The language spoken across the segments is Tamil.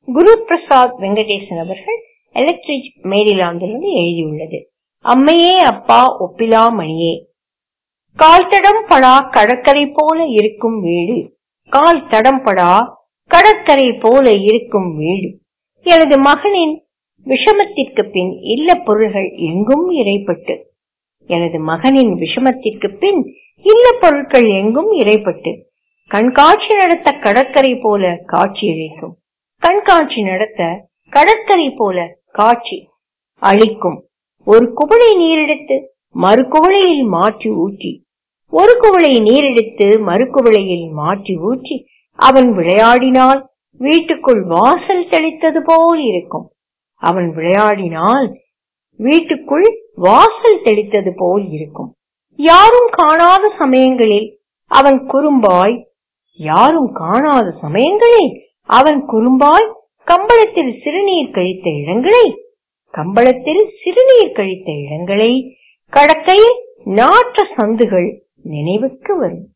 குரு பிரசாத் வெங்கடேசன் அவர்கள் எலக்ட்ரிக் மேரிலாந்திலிருந்து எழுதியுள்ளது அம்மையே அப்பா ஒப்பிலா மணியே கால் தடம் படா கடற்கரை போல இருக்கும் வீடு கால் தடம் படா கடற்கரை போல இருக்கும் வீடு எனது மகனின் விஷமத்திற்கு பின் இல்ல பொருள்கள் எங்கும் இறைப்பட்டு எனது மகனின் விஷமத்திற்கு பின் இல்ல பொருட்கள் எங்கும் இறைப்பட்டு கண்காட்சி நடத்த கடற்கரை போல காட்சி அளிக்கும் கண்காட்சி நடத்த கடற்கரை போல காட்சி அளிக்கும் ஒரு குவளை நீரெடுத்து மறு குவளையில் மாற்றி ஊற்றி ஒரு குவளை நீரெடுத்து மறு குவளையில் மாற்றி ஊற்றி அவன் விளையாடினால் வீட்டுக்குள் வாசல் தெளித்தது போல் இருக்கும் அவன் விளையாடினால் வீட்டுக்குள் வாசல் தெளித்தது போல் இருக்கும் யாரும் காணாத சமயங்களில் அவன் குறும்பாய் யாரும் காணாத சமயங்களில் அவன் குறும்பாய் கம்பளத்தில் சிறுநீர் கழித்த இடங்களை கம்பளத்தில் சிறுநீர் கழித்த இடங்களை கடக்கையில் நாற்ற சந்துகள் நினைவுக்கு வரும்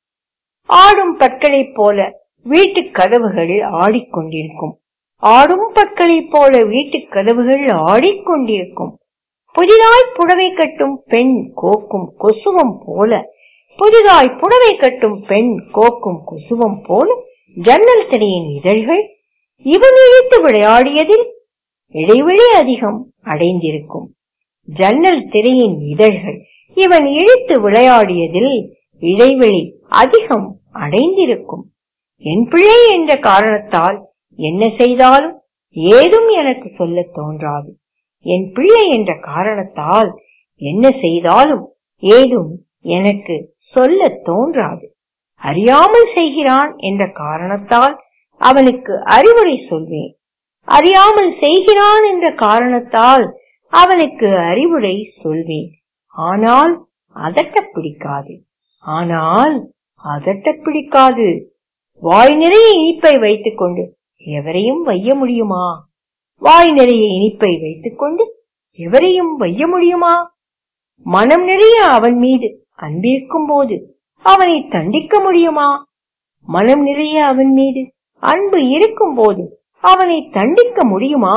ஆடும் பற்களைப் போல வீட்டு கதவுகள் ஆடிக்கொண்டிருக்கும் ஆடும் பற்களைப் போல வீட்டு கதவுகள் ஆடிக்கொண்டிருக்கும் புதிதாய் புடவை கட்டும் பெண் கோக்கும் கொசுவம் போல புதிதாய் புடவை கட்டும் பெண் கோக்கும் கொசுவம் போல ஜன்னல் திரையின் இதழ்கள் இவன் இழுத்து விளையாடியதில் இடைவெளி அதிகம் அடைந்திருக்கும் ஜன்னல் திரையின் இதழ்கள் இவன் இழுத்து விளையாடியதில் இடைவெளி அதிகம் அடைந்திருக்கும் என் பிள்ளை என்ற காரணத்தால் என்ன செய்தாலும் ஏதும் எனக்கு சொல்ல தோன்றாது என் பிள்ளை என்ற காரணத்தால் என்ன செய்தாலும் ஏதும் எனக்கு சொல்ல தோன்றாது அறியாமல் செய்கிறான் என்ற காரணத்தால் அவனுக்கு அறிவுரை சொல்வேன் அறியாமல் செய்கிறான் என்ற காரணத்தால் அவனுக்கு அறிவுரை சொல்வேன் ஆனால் அதட்ட பிடிக்காது ஆனால் அதட்ட பிடிக்காது வாய் நிறைய இனிப்பை வைத்துக் கொண்டு எவரையும் வைய முடியுமா வாய் நிறைய இனிப்பை வைத்துக் கொண்டு எவரையும் வைய முடியுமா மனம் நிறைய அவன் மீது அன்பிருக்கும் போது அவனை தண்டிக்க முடியுமா மனம் நிறைய அவன் மீது அன்பு இருக்கும் போது அவனை தண்டிக்க முடியுமா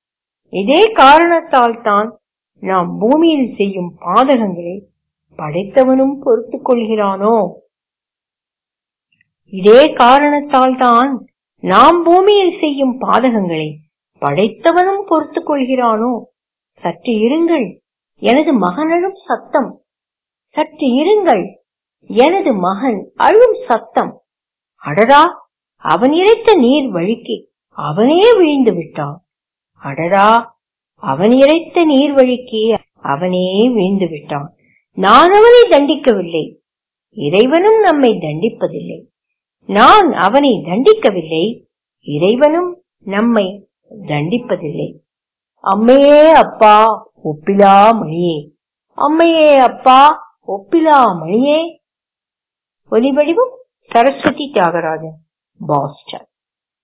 இதே காரணத்தால் தான் நாம் பூமியில் செய்யும் பாதகங்களை படைத்தவனும் பொறுத்துக் கொள்கிறானோ இதே காரணத்தால் தான் நாம் பூமியில் செய்யும் பாதகங்களை படைத்தவனும் பொறுத்துக் கொள்கிறானோ சற்று இருங்கள் எனது மகன் அழும் சத்தம் சற்று இருங்கள் எனது மகன் அழும் சத்தம் அடடா அவன் இறைத்த நீர் வழிக்கு அவனே விழுந்து விட்டான் அடடா அவன் இறைத்த நீர் வழிக்கு அவனே விழுந்து விட்டான் நான் அவனை தண்டிக்கவில்லை இறைவனும் நம்மை தண்டிப்பதில்லை நான் அவனை தண்டிக்கவில்லை இறைவனும் நம்மை தண்டிப்பதில்லை அம்மையே அப்பா ஒப்பிலா மணியே அம்மையே அப்பா ஒப்பிலா மணியே ஒலிவடிவும் சரஸ்வதி தியாகராஜன் பாஸ்டன்